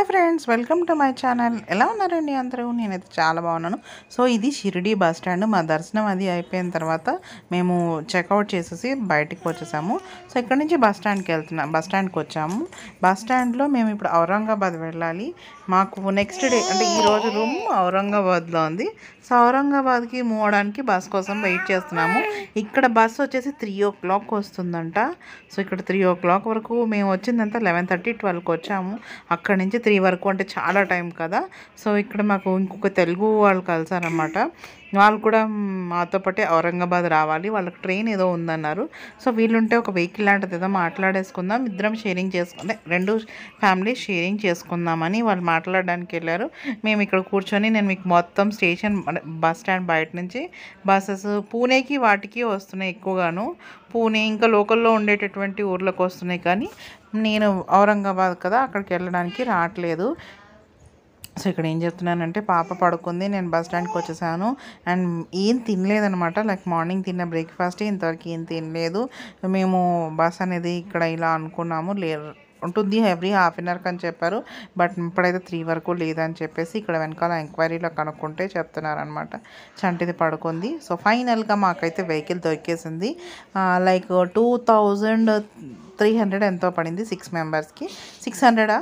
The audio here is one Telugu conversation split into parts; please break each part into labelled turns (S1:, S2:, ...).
S1: friends welcome to my channel ఎలా ఉన్నారండి అందరూ నేనైతే చాలా బాగున్నాను సో ఇది షిరిడి బస్ స్టాండ్ మా దర్శనం అది అయిపోయిన తర్వాత మేము చెక్అవుట్ చేసేసి బయటికి వచ్చేసాము సో ఇక్కడ నుంచి బస్ స్టాండ్కి వెళ్తున్నాం బస్ స్టాండ్కి వచ్చాము బస్ స్టాండ్లో మేము ఇప్పుడు ఔరంగాబాద్ వెళ్ళాలి మాకు నెక్స్ట్ డే అంటే ఈ రోజు రూమ్ ఔరంగాబాద్లో ఉంది సో ఔరంగాబాద్కి మూవ్ అవడానికి బస్ కోసం వెయిట్ చేస్తున్నాము ఇక్కడ బస్ వచ్చేసి త్రీ ఓ క్లాక్ వస్తుందంట సో ఇక్కడ త్రీ ఓ క్లాక్ వరకు మేము వచ్చిందంతా లెవెన్ థర్టీ ట్వెల్వ్కి వచ్చాము అక్కడి నుంచి త్రీ వరకు అంటే చాలా టైం కదా సో ఇక్కడ మాకు ఇంకొక తెలుగు వాళ్ళు కలిసారనమాట వాళ్ళు కూడా మాతో పాటే ఔరంగాబాద్ రావాలి వాళ్ళకి ట్రైన్ ఏదో ఉందన్నారు సో వీళ్ళుంటే ఒక వెహికల్ లాంటిది ఏదో మాట్లాడేసుకుందాం ఇద్దరం షేరింగ్ చేసుకుంటే రెండు ఫ్యామిలీ షేరింగ్ చేసుకుందామని వాళ్ళు మాట్లాడడానికి వెళ్ళారు మేము ఇక్కడ కూర్చొని నేను మీకు మొత్తం స్టేషన్ బస్ స్టాండ్ బయట నుంచి బస్సెస్ పూణేకి వాటికి వస్తున్నాయి ఎక్కువగాను పూణే ఇంకా లోకల్లో ఉండేటటువంటి ఊర్లకు వస్తున్నాయి కానీ నేను ఔరంగాబాద్ కదా అక్కడికి వెళ్ళడానికి రావట్లేదు సో ఇక్కడ ఏం చెప్తున్నానంటే పాప పడుకుంది నేను బస్ స్టాండ్కి వచ్చేసాను అండ్ ఏం తినలేదనమాట లైక్ మార్నింగ్ తిన్న బ్రేక్ఫాస్ట్ ఇంతవరకు ఏం తినలేదు మేము బస్ అనేది ఇక్కడ ఇలా అనుకున్నాము లే ఉంటుంది ఎవ్రీ హాఫ్ అన్ అవర్కి అని చెప్పారు బట్ ఇప్పుడైతే త్రీ వరకు లేదని చెప్పేసి ఇక్కడ వెనకాల ఎంక్వైరీలో కనుక్కుంటే చెప్తున్నారనమాట చంటిది పడుకుంది సో ఫైనల్గా మాకైతే వెహికల్ దొరికేసింది like two thousand three hundred ఎంతో పడింది సిక్స్ మెంబర్స్కి సిక్స్ హండ్రెడా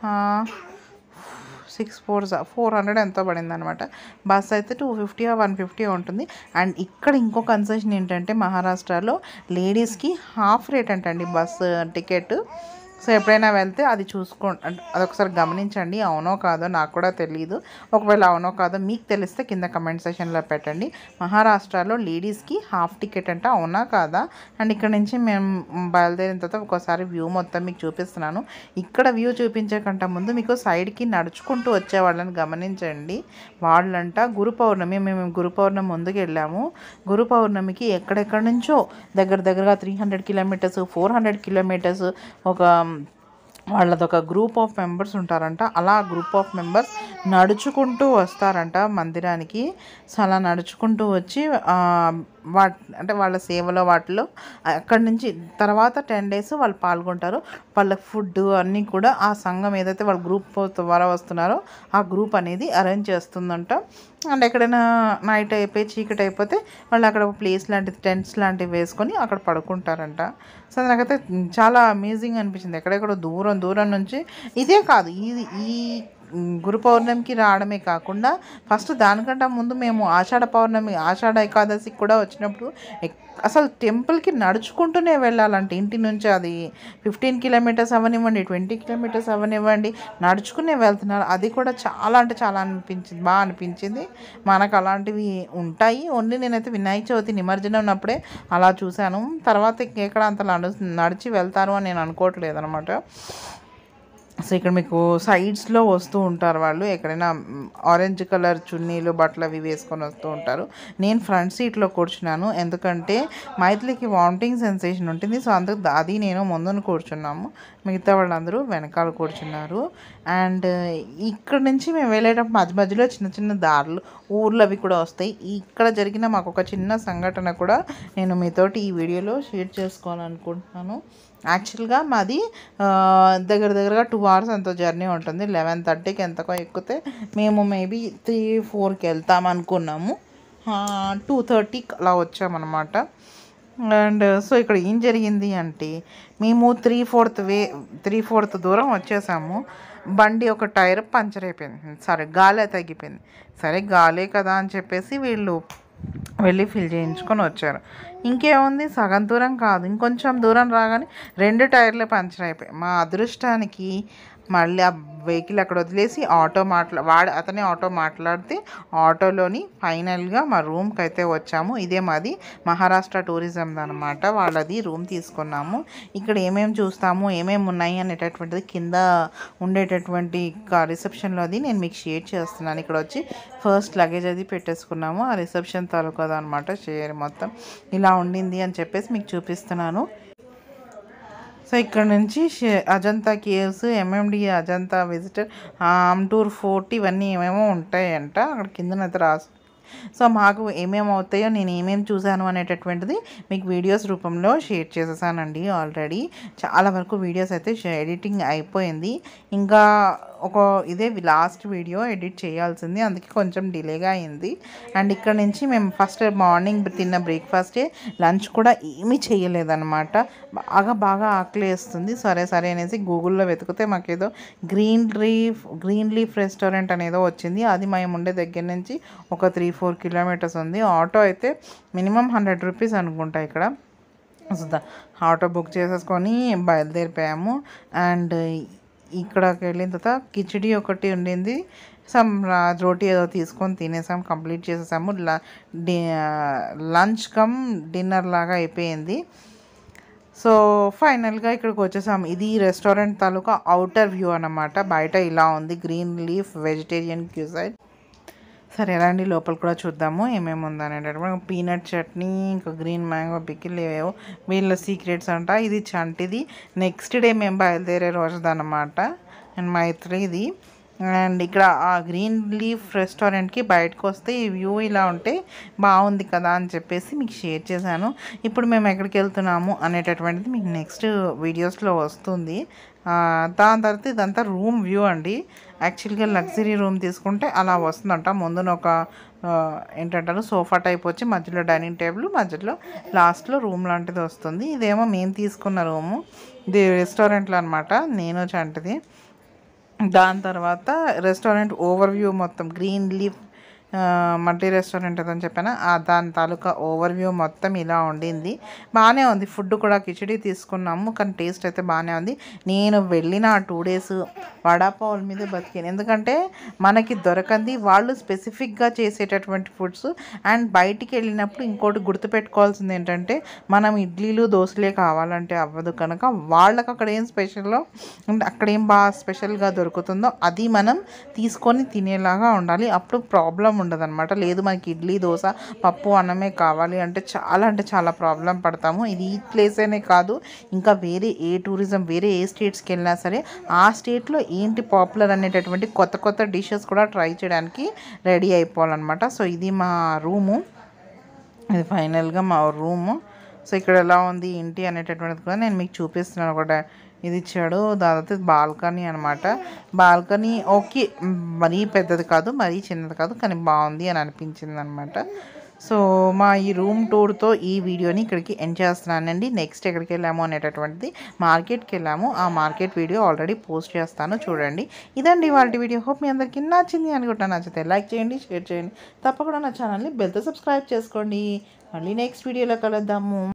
S1: సిక్స్ ఫోర్ ఫోర్ హండ్రెడ్ ఎంతో పడింది అనమాట బస్ అయితే టూ ఫిఫ్టీ వన్ ఫిఫ్టీ ఉంటుంది అండ్ ఇక్కడ ఇంకో కన్సెషన్ ఏంటంటే మహారాష్ట్రలో లేడీస్కి హాఫ్ రేట్ అంటండి బస్ టికెట్ సో ఎప్పుడైనా వెళ్తే అది చూసుకో అంటే అదొకసారి గమనించండి అవునో కాదో నాకు కూడా తెలియదు ఒకవేళ అవునో కాదో మీకు తెలిస్తే కింద కమెంట్ సెషన్లో పెట్టండి మహారాష్ట్రలో లేడీస్కి హాఫ్ టికెట్ అంటే అవునా కాదా అండ్ ఇక్కడ నుంచి మేము బయలుదేరిన తర్వాత ఒకసారి వ్యూ మొత్తం మీకు చూపిస్తున్నాను ఇక్కడ వ్యూ చూపించే కంటే ముందు మీకు సైడ్కి నడుచుకుంటూ వచ్చే వాళ్ళని గమనించండి వాళ్ళంట గురు పౌర్ణమి మేము గురు పౌర్ణమి ముందుకు వెళ్ళాము గురు పౌర్ణమికి ఎక్కడెక్కడి నుంచో దగ్గర దగ్గరగా three hundred kilometres four hundred kilometres ఒక వాళ్ళది ఒక గ్రూప్ ఆఫ్ మెంబర్స్ ఉంటారంట అలా గ్రూప్ ఆఫ్ మెంబర్స్ నడుచుకుంటూ వస్తారంట మందిరానికి సో అలా నడుచుకుంటూ వచ్చి వా అంటే వాళ్ళ సేవలో వాటిలో అక్కడి నుంచి తర్వాత టెన్ డేస్ వాళ్ళు పాల్గొంటారు వాళ్ళ ఫుడ్ అన్నీ కూడా ఆ సంఘం ఏదైతే వాళ్ళ గ్రూప్ ద్వారా వస్తున్నారో ఆ గ్రూప్ అనేది అరేంజ్ చేస్తుందంట అండ్ ఎక్కడైనా నైట్ అయిపోయి చీకటి అయిపోతే వాళ్ళు అక్కడ ప్లేస్ లాంటిది టెంట్స్ లాంటివి వేసుకొని అక్కడ పడుకుంటారంట సో నాకైతే చాలా అమేజింగ్ అనిపించింది ఎక్కడెక్కడో దూరం దూరం నుంచి ఇదే కాదు ఇది ఈ గురు పౌర్ణమికి రావడమే కాకుండా ఫస్ట్ దానికంటే ముందు మేము ఆషాఢ పౌర్ణమి ఆషాఢ ఏకాదశికి కూడా వచ్చినప్పుడు అసలు టెంపుల్కి నడుచుకుంటూనే వెళ్ళాలంటే ఇంటి నుంచి అది ఫిఫ్టీన్ కిలోమీటర్స్ అవనివ్వండి ట్వంటీ కిలోమీటర్స్ అవనివ్వండి నడుచుకునే వెళ్తున్నారు అది కూడా చాలా అంటే చాలా అనిపించింది బాగా అనిపించింది మనకు అలాంటివి ఉంటాయి ఓన్లీ నేనైతే వినాయక చవితి నిమజ్జనం ఉన్నప్పుడే అలా చూశాను తర్వాత ఎక్కడ అంత నడు నడిచి వెళ్తారు అని నేను అనుకోవట్లేదు అనమాట సో ఇక్కడ మీకు సైడ్స్లో వస్తూ ఉంటారు వాళ్ళు ఎక్కడైనా ఆరెంజ్ కలర్ చున్నీలు బట్టలు అవి వేసుకొని వస్తూ ఉంటారు నేను ఫ్రంట్ సీట్లో కూర్చున్నాను ఎందుకంటే మైథిలికి వామిటింగ్ సెన్సేషన్ ఉంటుంది సో అందుకు అది నేను ముందున కూర్చున్నాము మిగతా వాళ్ళందరూ వెనకాల కూర్చున్నారు అండ్ ఇక్కడ నుంచి మేము వెళ్ళేటప్పుడు మధ్య మధ్యలో చిన్న చిన్న దారులు ఊర్లు అవి కూడా వస్తాయి ఇక్కడ జరిగిన మాకు ఒక చిన్న సంఘటన కూడా నేను మీతోటి ఈ వీడియోలో షేర్ చేసుకోవాలనుకుంటున్నాను యాక్చువల్గా మాది దగ్గర దగ్గరగా టూ అవర్స్ ఎంతో జర్నీ ఉంటుంది లెవెన్ థర్టీకి ఎంతకో ఎక్కితే మేము మేబీ త్రీ ఫోర్కి వెళ్తాం అనుకున్నాము టూ థర్టీకి అలా వచ్చామన్నమాట అండ్ సో ఇక్కడ ఏం జరిగింది అంటే మేము three fourth way three fourth దూరం వచ్చేసాము బండి ఒక టైర్ పంచర్ అయిపోయింది సరే గాలి తగ్గిపోయింది సరే గాలే కదా అని చెప్పేసి వీళ్ళు వెళ్ళి ఫిల్ చేయించుకొని వచ్చారు ఇంకేముంది సగం దూరం కాదు ఇంకొంచెం దూరం రాగానే రెండు టైర్లే పంచర్ అయిపోయాయి మా అదృష్టానికి మళ్ళీ ఆ వెహికల్ అక్కడ వదిలేసి ఆటో మాట్లా వాడు అతనే ఆటో మాట్లాడితే ఆటోలోని ఫైనల్గా మా రూమ్కి అయితే వచ్చాము ఇదే మాది మహారాష్ట్ర టూరిజం అనమాట వాళ్ళది రూమ్ తీసుకున్నాము ఇక్కడ ఏమేమి చూస్తాము ఏమేమి ఉన్నాయి అనేటటువంటిది కింద ఉండేటటువంటి రిసెప్షన్లో అది నేను మీకు షేర్ చేస్తున్నాను ఇక్కడ వచ్చి ఫస్ట్ లగేజ్ అది పెట్టేసుకున్నాము ఆ రిసెప్షన్ తాలూకా అనమాట షేర్ మొత్తం ఇలా ఉండింది అని చెప్పేసి మీకు చూపిస్తున్నాను సో ఇక్కడ నుంచి Ajanta caves MMD Ajanta visitor tour fort ఇవన్నీ ఏమేమో ఉంటాయంట అక్కడ కిందనైతే రాసు సో మాకు ఏమేమి అవుతాయో నేను ఏమేమి చూశాను అనేటటువంటిది మీకు వీడియోస్ రూపంలో షేర్ చేసేసానండి ఆల్రెడీ చాలా వరకు వీడియోస్ అయితే ఎడిటింగ్ అయిపోయింది ఇంకా ఒక ఇదే లాస్ట్ వీడియో ఎడిట్ చేయాల్సింది అందుకే కొంచెం డిలేగా అయింది అండ్ ఇక్కడ నుంచి మేము ఫస్ట్ మార్నింగ్ తిన్న బ్రేక్ఫాస్టే లంచ్ కూడా ఏమీ చేయలేదన్నమాట బాగా బాగా ఆకలి వేస్తుంది సరే సరే అనేసి గూగుల్లో వెతికితే మాకేదో green leaf green leaf restaurant అనేదో వచ్చింది అది మేము ఉండే దగ్గర నుంచి ఒక త్రీ ఫోర్ కిలోమీటర్స్ ఉంది ఆటో అయితే మినిమం హండ్రెడ్ రూపీస్ అనుకుంటా ఇక్కడ సో ద- ఆటో బుక్ చేసేసుకొని బయలుదేరిపోయాము అండ్ ఇక్కడికి వెళ్ళిన తర్వాత కిచిడి ఒకటి ఉండింది సమ్ రా- రోటీ ఏదో తీసుకొని తినేసాం కంప్లీట్ చేసేసాము ల- డి లంచ్ కమ్ డిన్నర్ లాగా అయిపోయింది సో ఫైనల్గా ఇక్కడికి వచ్చేసాం ఇది రెస్టారెంట్ తాలూకా అవుటర్ వ్యూ అన్నమాట బయట ఇలా ఉంది గ్రీన్ లీఫ్ వెజిటేరియన్ క్యూసైడ్ సరే రండి లోపల కూడా చూద్దాము ఏమేమి ఉందనేటప్పుడు పీనట్ చట్నీ ఇంకా గ్రీన్ మ్యాంగో పికిల్ ఏవేవో వీళ్ళ సీక్రెట్స్ అంట ఇది చంటిది నెక్స్ట్ డే మేము బయలుదేరే రోజుదన్నమాట అండ్ మైత్రిది అండ్ ఇక్కడ ఆ గ్రీన్ లీఫ్ రెస్టారెంట్కి బయటకు వస్తే ఈ వ్యూ ఇలా ఉంటే బాగుంది కదా అని చెప్పేసి మీకు షేర్ చేశాను ఇప్పుడు మేము ఎక్కడికి వెళ్తున్నాము అనేటటువంటిది మీకు నెక్స్ట్ వీడియోస్లో వస్తుంది ఆ, దాని తర్వాత ఇదంతా రూమ్ వ్యూ అండి యాక్చువల్గా లగ్జరీ రూమ్ తీసుకుంటే అలా వస్తుందంట ముందున ఒక ఆ, ఏంటంటారు సోఫా టైప్ వచ్చి మధ్యలో డైనింగ్ టేబుల్ మధ్యలో లాస్ట్లో రూమ్ లాంటిది వస్తుంది ఇదేమో మేము తీసుకున్న రూము ఇది రెస్టారెంట్లో అనమాట నేను చంటిది దాని తర్వాత రెస్టారెంట్ ఓవర్ వ్యూ మొత్తం గ్రీన్ లీఫ్ మల్టీ రెస్టారెంట్ అని చెప్పాను ఆ దాని తాలూకా ఓవర్ వ్యూ మొత్తం ఇలా ఉండింది బాగానే ఉంది ఫుడ్ కూడా కిచడీ తీసుకున్నాము కానీ టేస్ట్ అయితే బాగానే ఉంది నేను వెళ్ళిన ఆ టూ డేస్ వడాపావుల మీద బతికాను ఎందుకంటే మనకి దొరకంది వాళ్ళు స్పెసిఫిక్గా చేసేటటువంటి ఫుడ్స్ అండ్ బయటికి వెళ్ళినప్పుడు ఇంకోటి గుర్తుపెట్టుకోవాల్సింది ఏంటంటే మనం ఇడ్లీలు దోశలే కావాలంటే అవ్వదు కనుక వాళ్ళకి అక్కడ ఏం స్పెషల్లో అంటే అక్కడ ఏం బాగా స్పెషల్గా దొరుకుతుందో అది మనం తీసుకొని తినేలాగా ఉండాలి అప్పుడు ప్రాబ్లం ఉండదన్నమాట లేదు మనకి ఇడ్లీ దోశ పప్పు అన్నమే కావాలి అంటే చాలా అంటే చాలా ప్రాబ్లం పడతాము ఇది ఈ ప్లేస్ అనే కాదు ఇంకా వేరే ఏ టూరిజం వేరే ఏ స్టేట్స్కి వెళ్ళినా సరే ఆ స్టేట్లో ఏంటి పాపులర్ అనేటటువంటి కొత్త కొత్త డిషెస్ కూడా ట్రై చేయడానికి రెడీ అయిపోవాలన్నమాట సో ఇది మా రూము ఇది ఫైనల్గా మా రూము సో ఇక్కడ ఎలా ఉంది ఏంటి అనేటటువంటిది కూడా నేను మీకు చూపిస్తున్నాను ఒకటి ఇది ఇచ్చాడు దాదాపు బాల్కనీ అనమాట బాల్కనీ ఓకే మ్, మరీ పెద్దది కాదు మరీ చిన్నది కాదు కానీ బాగుంది అని అనిపించింది అనమాట సో మా ఈ రూమ్ టూర్తో ఈ వీడియోని ఇక్కడికి ఎండ్ చేస్తున్నానండి నెక్స్ట్ ఎక్కడికి వెళ్ళాము అనేటటువంటిది మార్కెట్కి వెళ్ళాము ఆ మార్కెట్ వీడియో ఆల్రెడీ పోస్ట్ చేస్తాను చూడండి ఇదండి వాళ్ళ వీడియో హోప్ మీ అందరికీ నచ్చింది అనుకుంటా నచ్చితే లైక్ చేయండి షేర్ చేయండి తప్పకుండా నా ఛానల్ని బెల్తో సబ్స్క్రైబ్ చేసుకోండి మళ్ళీ నెక్స్ట్ వీడియోలో కలుద్దాము